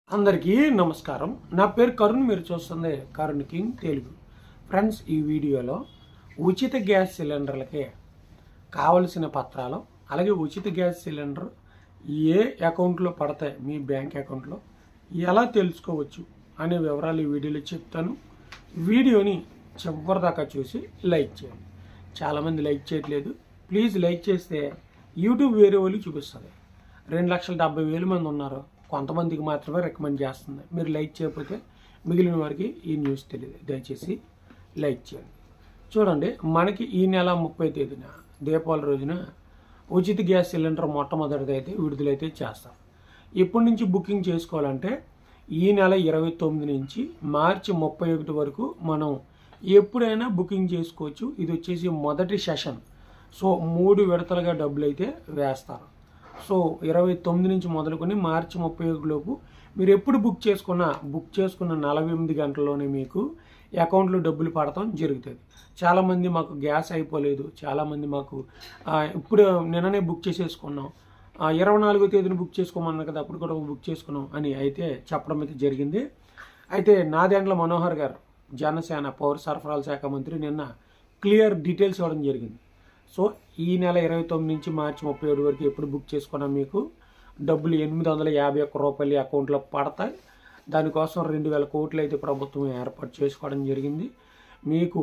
అందరికీ నమస్కారం నా పేరు కరుణ్ మీరు చూస్తుంది కరుణ్ కింగ్ తెలుగు ఫ్రెండ్స్ ఈ వీడియోలో ఉచిత గ్యాస్ సిలిండర్లకే కావలసిన పత్రాలు అలాగే ఉచిత గ్యాస్ సిలిండర్ ఏ అకౌంట్లో పడతాయి మీ బ్యాంక్ అకౌంట్లో ఎలా తెలుసుకోవచ్చు అనే వివరాలు ఈ వీడియోలో చెప్తాను వీడియోని చివరిదాకా చూసి లైక్ చేయండి చాలామంది లైక్ చేయట్లేదు ప్లీజ్ లైక్ చేస్తే యూట్యూబ్ వేరే వాళ్ళు చూపిస్తుంది రెండు లక్షల డెబ్బై వేల మంది ఉన్నారు కొంతమందికి మాత్రమే రికమెండ్ చేస్తుంది మీరు లైక్ చేయకపోతే మిగిలిన వారికి ఈ న్యూస్ తెలియదు దయచేసి లైక్ చేయండి చూడండి మనకి ఈ నెల ముప్పై తేదీన దీపావళి రోజున ఉచిత గ్యాస్ సిలిండర్ మొట్టమొదటిది అయితే విడుదలైతే చేస్తాం ఎప్పటి నుంచి బుకింగ్ చేసుకోవాలంటే ఈ నెల ఇరవై తొమ్మిది నుంచి మార్చి ముప్పై ఒకటి వరకు మనం ఎప్పుడైనా బుకింగ్ చేసుకోవచ్చు ఇది వచ్చేసి మొదటి సెషన్ సో మూడు విడతలుగా డబ్బులు అయితే వేస్తారు సో ఇరవై తొమ్మిది నుంచి మొదలుకొని మార్చి ముప్పై లోపు మీరు ఎప్పుడు బుక్ చేసుకున్నా బుక్ చేసుకున్న నలభై ఎనిమిది గంటల్లోనే మీకు అకౌంట్లో డబ్బులు పడటం జరుగుతుంది చాలామంది మాకు గ్యాస్ అయిపోలేదు చాలామంది మాకు ఆ, ఇప్పుడు నిన్ననే బుక్ చేసేసుకున్నాం ఆ, ఇరవై నాలుగో తేదీన బుక్ చేసుకోమన్నారు కదా అప్పుడు కూడా బుక్ చేసుకున్నాం అని అయితే చెప్పడం అయితే జరిగింది అయితే నాదెండ్ల మనోహర్ గారు జనసేన పౌర సరఫరాల శాఖ మంత్రి నిన్న క్లియర్ డీటెయిల్స్ ఇవ్వడం జరిగింది సో ఈ నెల ఇరవై తొమ్మిది నుంచి మార్చి ముప్పై ఏడు వరకు ఎప్పుడు బుక్ చేసుకున్నా మీకు డబ్బులు ఎనిమిది వందల యాభై ఒక్క రూపాయలు ఈ అకౌంట్లో పడతాయి దానికోసం రెండు వేల కోట్లు అయితే ప్రభుత్వం ఏర్పాటు చేసుకోవడం జరిగింది మీకు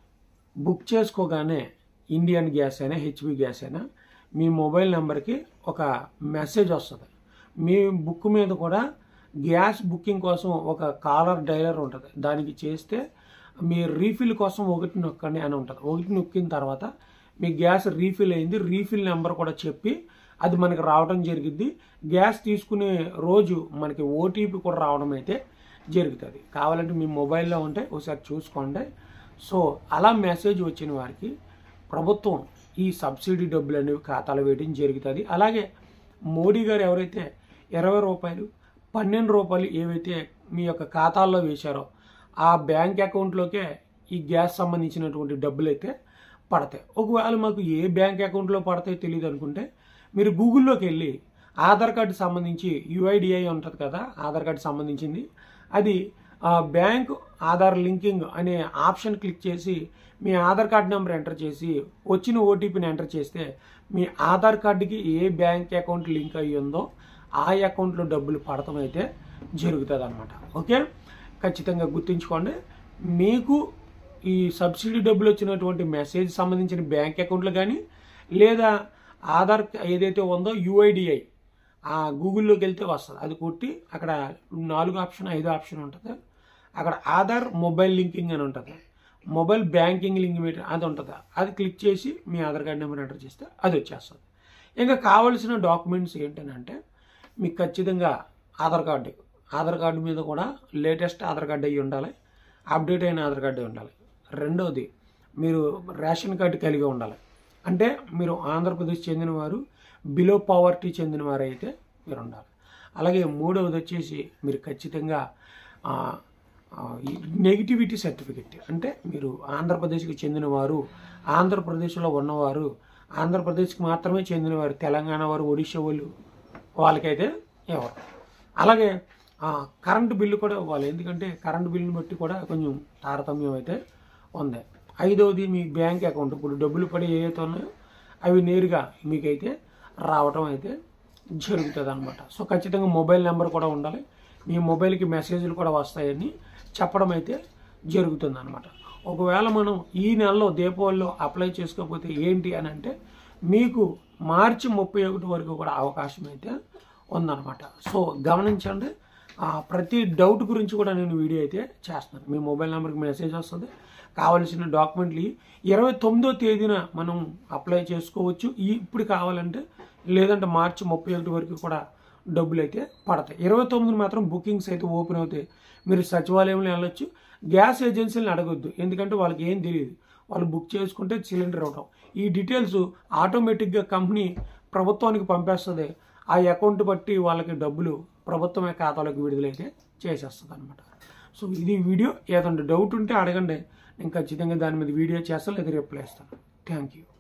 బుక్ చేసుకోగానే ఇండియన్ గ్యాస్ అయినా హెచ్పి గ్యాస్ అయినా మీ మొబైల్ నెంబర్కి ఒక మెసేజ్ వస్తుంది మీ బుక్ మీద కూడా గ్యాస్ బుకింగ్ కోసం ఒక కాలర్ డైలర్ ఉంటుంది దానికి చేస్తే మీ రీఫిల్ కోసం ఒకటి నొక్కండి అని ఉంటుంది ఒకటి నొక్కిన తర్వాత మీ గ్యాస్ రీఫిల్ అయింది రీఫిల్ నెంబర్ కూడా చెప్పి అది మనకి రావడం జరిగింది గ్యాస్ తీసుకునే రోజు మనకి ఓటీపీ కూడా రావడం అయితే జరుగుతుంది కావాలంటే మీ మొబైల్లో ఉంటే ఒకసారి చూసుకోండి సో అలా మెసేజ్ వచ్చిన వారికి ప్రభుత్వం ఈ సబ్సిడీ డబ్బులు అనేవి ఖాతాలో వేయడం జరుగుతుంది అలాగే మోడీ గారు ఎవరైతే ఇరవై రూపాయలు పన్నెండు రూపాయలు ఏవైతే మీ యొక్క ఖాతాల్లో వేశారో ఆ బ్యాంక్ అకౌంట్లోకే ఈ గ్యాస్ సంబంధించినటువంటి డబ్బులు అయితే పడతాయి ఒకవేళ మాకు ఏ బ్యాంక్ అకౌంట్లో పడతాయో తెలియదు అనుకుంటే మీరు గూగుల్లోకి వెళ్ళి ఆధార్ కార్డు సంబంధించి యుఐడిఐ ఉంటుంది కదా ఆధార్ కార్డు సంబంధించింది అది ఆ, బ్యాంక్ ఆధార్ లింకింగ్ అనే ఆప్షన్ క్లిక్ చేసి మీ ఆధార్ కార్డు నెంబర్ ఎంటర్ చేసి వచ్చిన ఓటీపీని ఎంటర్ చేస్తే మీ ఆధార్ కార్డుకి ఏ బ్యాంక్ అకౌంట్ లింక్ అయ్యి ఉందో ఆ అకౌంట్లో డబ్బులు పడటం అయితే జరుగుతుంది అనమాట ఓకే ఖచ్చితంగా గుర్తుంచుకోండి మీకు ఈ సబ్సిడీ డబ్బులు వచ్చినటువంటి మెసేజ్ సంబంధించిన బ్యాంక్ అకౌంట్లు కానీ లేదా ఆధార్ ఏదైతే ఉందో యుఐడిఐ ఆ గూగుల్లోకి వెళ్తే వస్తుంది అది కొట్టి అక్కడ నాలుగు ఆప్షన్ ఐదు ఆప్షన్ ఉంటుంది అక్కడ ఆధార్ మొబైల్ లింకింగ్ అని ఉంటుంది మొబైల్ బ్యాంకింగ్ లింక్ మీటర్ అది ఉంటుంది అది క్లిక్ చేసి మీ ఆధార్ కార్డ్ నెంబర్ ఎంటర్ చేస్తే అది వచ్చేస్తుంది ఇంకా కావాల్సిన డాక్యుమెంట్స్ ఏంటంటే మీకు ఖచ్చితంగా ఆధార్ కార్డు ఆధార్ కార్డు మీద కూడా లేటెస్ట్ ఆధార్ కార్డు అయ్యి ఉండాలి అప్డేట్ అయిన ఆధార్ కార్డు అయి ఉండాలి రెండవది మీరు రేషన్ కార్డు కలిగి ఉండాలి అంటే మీరు ఆంధ్రప్రదేశ్ చెందినవారు బిలో పావర్టీ చెందినవారు అయితే మీరు ఉండాలి అలాగే మూడవది వచ్చేసి మీరు ఖచ్చితంగా ఆ, ఆ, ఈ నెగిటివిటీ సర్టిఫికెట్ అంటే మీరు ఆంధ్రప్రదేశ్కి చెందినవారు ఆంధ్రప్రదేశ్లో ఉన్నవారు ఆంధ్రప్రదేశ్కి మాత్రమే చెందినవారు తెలంగాణ వారు ఒడిషా వాళ్ళు వాళ్ళకైతే ఎవరు అలాగే ఆ, కరెంటు బిల్లు కూడా ఇవ్వాలి ఎందుకంటే కరెంటు బిల్లుని బట్టి కూడా కొంచెం తారతమ్యం అయితే ఉంది ఐదవది మీ బ్యాంక్ అకౌంట్ ఇప్పుడు డబ్బులు పడి ఏవైతే ఉన్నాయో అవి నేరుగా మీకైతే రావటం అయితే జరుగుతుంది అనమాట సో ఖచ్చితంగా మొబైల్ నెంబర్ కూడా ఉండాలి మీ మొబైల్కి మెసేజ్లు కూడా వస్తాయని చెప్పడం అయితే జరుగుతుంది అనమాట ఒకవేళ మనం ఈ నెలలో దీపావళిలో అప్లై చేసుకోకపోతే ఏంటి అని అంటే మీకు మార్చి ముప్పై ఒకటి వరకు కూడా అవకాశం అయితే ఉందన్నమాట సో గమనించండి ఆ, ప్రతి డౌట్ గురించి కూడా నేను వీడియో అయితే చేస్తున్నాను మీ మొబైల్ నెంబర్కి మెసేజ్ వస్తుంది కావలసిన డాక్యుమెంట్లు ఇరవై తొమ్మిదో తేదీన మనం అప్లై చేసుకోవచ్చు ఈ ఇప్పుడు కావాలంటే లేదంటే మార్చి ముప్పై ఒకటి వరకు కూడా డబ్బులు అయితే పడతాయి ఇరవై తొమ్మిది మాత్రం బుకింగ్స్ అయితే ఓపెన్ అవుతాయి మీరు సచివాలయంలో వెళ్ళొచ్చు గ్యాస్ ఏజెన్సీలను అడగొద్దు ఎందుకంటే వాళ్ళకి ఏం తెలియదు వాళ్ళు బుక్ చేసుకుంటే సిలిండర్ ఇవ్వడం ఈ డీటెయిల్స్ ఆటోమేటిక్గా కంపెనీ ప్రభుత్వానికి పంపేస్తుంది ఆ అకౌంట్ బట్టి వాళ్ళకి డబ్బులు ప్రభుత్వమే ఖాతాలోకి విడుదలైతే చేసేస్తుంది అనమాట సో ఇది వీడియో ఏదైనా డౌట్ ఉంటే అడగండి నేను ఖచ్చితంగా దాని మీద వీడియో చేస్తాను లేదా రిప్లై ఇస్తాను థ్యాంక్ యూ